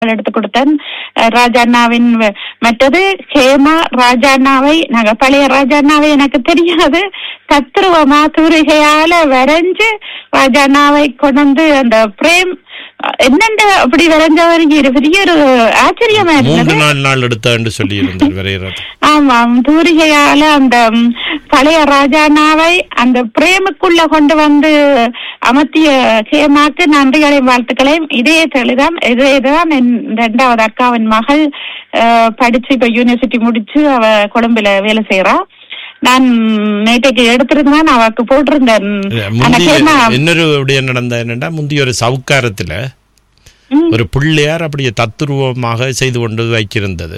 எடுத்து கொடுத்தேன் அஹ் ராஜாண்ணாவின் வ- மற்றது ஹேமா ராஜாண்ணாவை நாங்க பழைய ராஜாண்ணாவை எனக்கு தெரியாது தத்ருவமா தூரிகையால வரைஞ்சு ராஜாண்ணாவை கொண்டு வந்து அந்த பிரேம் அஹ் என்னென்ன அப்படி வரைஞ்சவர் இது பெரிய ஒரு ஆச்சரியமா மூன்று இருந்தது நாலு நாள் எடுத்தான்னு சொல்லி இருந்தார் வரைகிறது ஆமாம் தூரிகையால அந்த ம், பழைய ராஜானாவை அந்த பிரேமுக்குள்ள கொண்டு வந்து அமர்த்திய ஹேமாக்கு நன்றிகளையும் வாழ்த்துக்களையும் இதே தெளிதான் இதே தான் என் ரெண்டாவது அக்காவின் மகள் அஹ், படிச்சு இப்ப யூனிவர்சிட்டி முடிச்சு அவ கொழும்புல வேலை செய்யறா நான் நேற்றைக்கு எடுத்திருந்தேன் அவக்கு போட்டிருந்தேன் ஆனா முந்தைய ஹேமா இன்னொரு விடயம் நடந்த என்னன்னா முந்தைய ஒரு சவுக்காரத்துல ம், ஒரு பிள்ளையார் அப்படியே தத்துருவமாக செய்து கொண்டு வைக்கிருந்தது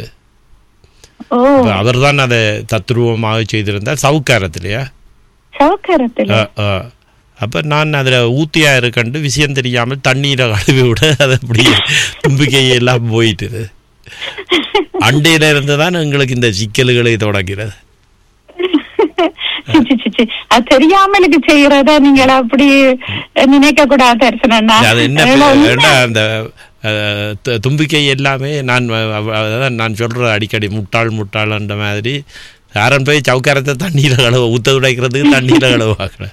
ஓ அவர்தான் அதை தத்துருவமாக செய்திருந்தார் சவுக்காரத்திலையா சவுக்கரத்துல அப்ப நான் அதுல ஊத்தியா இருக்கண்டு விஷயம் தெரியாமல் தண்ணீரை கழுவி விட அது அப்படியே தும்பிக்கையை எல்லாம் போயிட்டுது அண்டையில இருந்து தான் எங்களுக்கு இந்த சிக்கல்களை தொடங்கிறது சி, சி, சி, சி. அது தெரியாமலுக்கு செய்யறத நீங்கள் அப்படி நினைக்க கூடாது தரிசனம்னா அது என்ன அதெல்லாம் உண்மை. ஏன்னா அந்த அஹ், து- தும்பிக்கை எல்லாமே நான் அவ- அதான் நான் சொல்ற அடிக்கடி முட்டாள் முட்டாள்ன்ற மாதிரி யாரன் போய் சவுக்காரத்தை தண்ணீரை கழுவ ஊத்த உடைக்கிறதுக்கு தண்ணீரை கழுவாங்க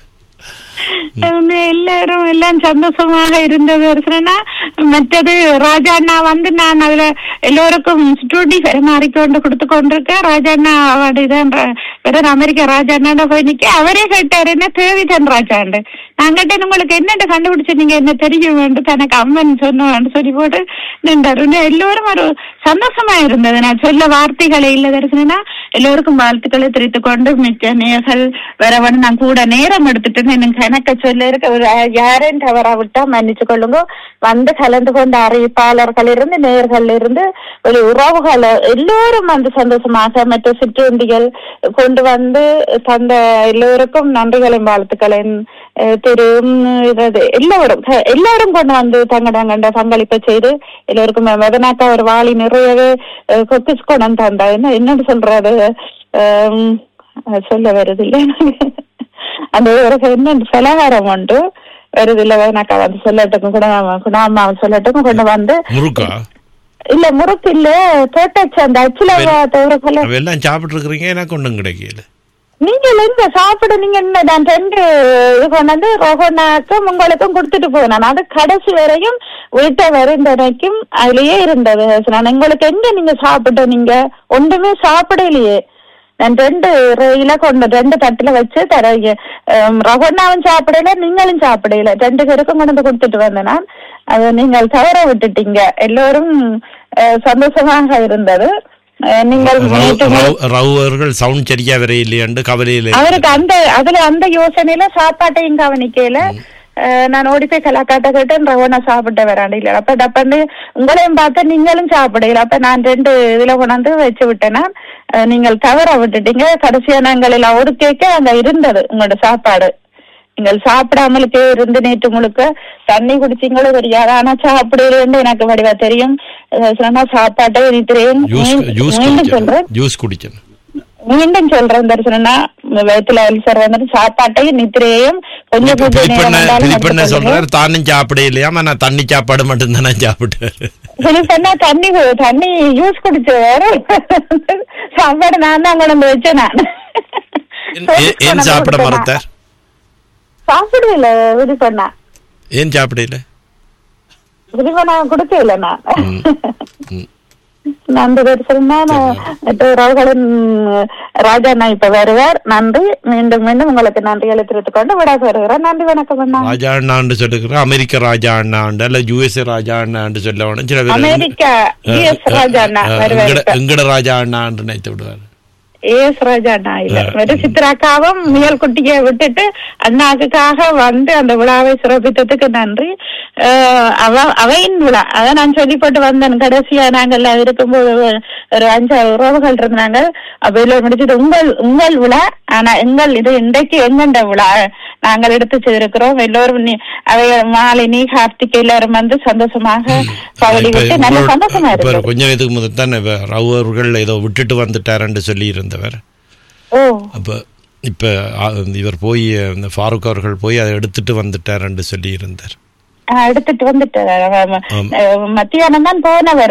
அவங்க எல்லாரும் எல்லாம் சந்தோஷமாக இருந்தது தரிசனம்னா மற்றது ராஜா அண்ணா வந்து நான் அதுல எல்லோருக்கும் சுற்றுண்டி பரிமாறிக்கொண்டு கொடுத்து கொண்டிருக்கேன் ராஜா அண்ணா அவடிதான் வெறும் அமெரிக்க ராஜா அண்ணா போய் நிக்க அவரே கேட்டாரு என்ன தேவிதன் ராஜாண்டு நான் கேட்டேன் உங்களுக்கு என்னென்ன கண்டுபிடிச்சு நீங்க என்ன தெரியும் என்று தனக்கு அம்மன் சொன்னோன்னு சொல்லி போட்டு நின்றாரு இன்னும் எல்லோரும் ஒரு சந்தோஷமா இருந்தது நான் சொல்ல வார்த்தைகளே இல்ல தரிசனா எல்லோருக்கும் வாழ்த்துக்களை தெரிவித்துக் கொண்டு மிக்க நேர்கள் வரவன் நான் கூட நேரம் எடுத்துட்டு எனக்கு எனக்கு சொல்ல இருக்க ஒரு யாரும் தவறா விட்டா மன்னிச்சு கொள்ளுங்க வந்து கலந்து கொண்ட அறிவிப்பாளர்கள் இருந்து நேர்கள் இருந்து ஒரு உறவுகள் எல்லோரும் வந்து சந்தோஷமாக மற்ற சிற்றுண்டிகள் கொண்டு வந்து தந்த எல்லோருக்கும் நன்றிகளையும் வாழ்த்துக்களையும் அஹ், திரு ம், இது எல்லோரும் க- எல்லாரும் கொண்டு வந்து தங்க தங்கண்ட பங்களிப்பை செய்து எல்லோருக்கும் வெதனாக்கா ஒரு வாளி நிறையவே அஹ், கொத்திச்சு கொண்டு வந்து தந்தா என்ன என்னன்னு சொல்றது அஹ், அது சொல்ல வருது இல்ல அந்த ஒரு என்ன பலகாரம் உண்டு வருது இல்ல வெதனாக்கா வந்து சொல்லட்டுக்கும் கூட குணாமா சொல்லட்டுக்கும் கொண்டு வந்து முருக்கா இல்ல முறுக்கு இல்ல தோட்டச்சு அந்த அச்சுல தவிர அவ எல்லாம் சாப்பிட்டு இருக்கிறீங்க எனக்கு ஒன்றும் கிடைக்கல நீங்க எங்க சாப்பிட நீங்க என்ன நான் ரெண்டு இது கொண்டு வந்து ரோகனாக்கும் உங்களுக்கும் கொடுத்துட்டு போனேன் அது கடைசி வரையும் வீட்டை வரைந்தனைக்கும் அதுலயே இருந்தது நான் உங்களுக்கு எங்க நீங்க சாப்பிட்ட நீங்க ஒன்றுமே சாப்பிடலையே நான் ரெண்டு இல கொண்டு ரெண்டு தட்டுல வச்சு தர ரகுனாவும் சாப்பிடல நீங்களும் சாப்பிடல ரெண்டு பேருக்கும் கொண்டு வந்து கொடுத்துட்டு வந்தேன் நான் அதை நீங்கள் தவற விட்டுட்டீங்க எல்லோரும் அஹ், சந்தோஷமாக இருந்தது அஹ், நீங்கள் நேற்று ரவு அவர்கள் சவுண்ட் சரியா வர இல்லையாண்டு கவலையில அவருக்கு அந்த அதுல அந்த யோசனையில சாப்பாட்டையும் கவனிக்கல அஹ், நான் ஓடி போய் கலாக்காட்ட கேட்டேன் ரவணா சாப்பிட்ட வராண்டு இல்ல அப்ப டப்பன்னு உங்களையும் பார்த்து நீங்களும் சாப்பிடல அப்ப நான் ரெண்டு இதுல கொண்டாந்து வச்சு விட்டேன்னா அஹ், நீங்கள் தவற விட்டுட்டீங்க கடைசியா நாங்கள் எல்லாம் ஒரு கேட்க அங்க இருந்தது உங்களோட சாப்பாடு நீங்கள் சாப்பிடாமலுக்கே இருந்து நேற்று முழுக்க தண்ணி குடிச்சீங்களோ தெரியாது ஆனா சாப்பிடுறது எனக்கு வடிவா தெரியும் அஹ், சொன்னா சாப்பாட்டை நித்திரையும் ஜூஸ் ஜூஸ் மீண்டும் குடிக்கணும் சொல்றேன் ஜூஸ் குடிக்கணும் மீண்டும் சொல்றேன் தரிசனா வயிற்றுல அல்சர் வந்துட்டு சாப்பாட்டையும் நித்திரையையும் கொஞ்சம் கொஞ்சம் பிலிப்பண்ண நேரம் வந்தாலும் பிலிப்பண்ண எடுத்துக்கொள்ளுங்க. சொல்றாரு தானும் சாப்பிட இல்லையாம நான் தண்ணி சாப்பாடு மட்டும்தானே சாப்பிட்டாரு பிலிப்பண்ணா தண்ணி கு- தண்ணி யூஸ் குடிச்சு சாப்பாடு நான் தான் கொண்டு வந்து வச்சேன் நான் ஏன்- ஏன்- ஏன் சாப்பிட மறுத்தார் சாப்பிடல விருப்பண்ணா ஏன் சாப்பிடல விருப்பண்ணா கொடுக்கல நான் ம். ம். நன்றி தரிசனா ரவுகளின் ராஜா அண்ணா இப்ப வருவார் நன்றி மீண்டும் மீண்டும் உங்களுக்கு நன்றிகளை தெரிவித்துக் கொண்டு விடா வருகிறேன் நன்றி வணக்கம் அண்ணா ராஜா அண்ணாண்டு சொல்லுகிறேன் அமெரிக்க ராஜா அண்ணாண்டு அல்ல யுஎஸ்ஏ ராஜா அண்ணாண்டு சொல்ல வேணும் சில பேர் அமெரிக்கா யுஎஸ் ராஜா அண்ணா வருவார் எங்கட எங்கட ராஜா அண்ணாண்டு நினைத்து விடுவார் ஏஎஸ் ராஜா அண்ணா இல்ல வெறும் சித்ராக்காவும் முயல் குட்டியை விட்டுட்டு அண்ணாக்குக்காக வந்து அந்த விழாவை சிறப்பித்ததுக்கு நன்றி அஹ் அவ அவையின் விழா அதான் நான் சொல்லி போட்டு வந்தேன் கடைசியா நாங்கள் எல்லாம் இருக்கும்போது ஒரு- ஒரு அஞ்சாறு உறவுகள் இருந்தாங்க அப்ப எல்லாம் முடிச்சது உங்கள் உங்கள் விழா ஆனா எங்கள் இது இன்றைக்கு எங்கண்ட விழா நாங்கள் எடுத்து செய்திருக்கிறோம் எல்லோரும் நீ- அவை மாலினி கார்த்திக் எல்லாரும் வந்து சந்தோஷமாக பகுதி இப்ப விட்டு நல்ல உங்களோட- சந்தோஷமா இப்ப இருக்கு கொஞ்ச நேரத்துக்கு முதல் தான் இப்ப ரவு அவர்கள் ஏதோ விட்டுட்டு வந்துட்டாருன்னு சொல்லி இருந்தவர் ஓ அப்ப இப்ப ஆ, இவர் போய் இந்த ஃபாரூக் அவர்கள் போய் அதை எடுத்துட்டு வந்துட்டாருன்னு சொல்லி இருந்தார் ஆ, எடுத்துட்டு வந்துட்டு ஆம். மத்தியானம் தான் போனவர்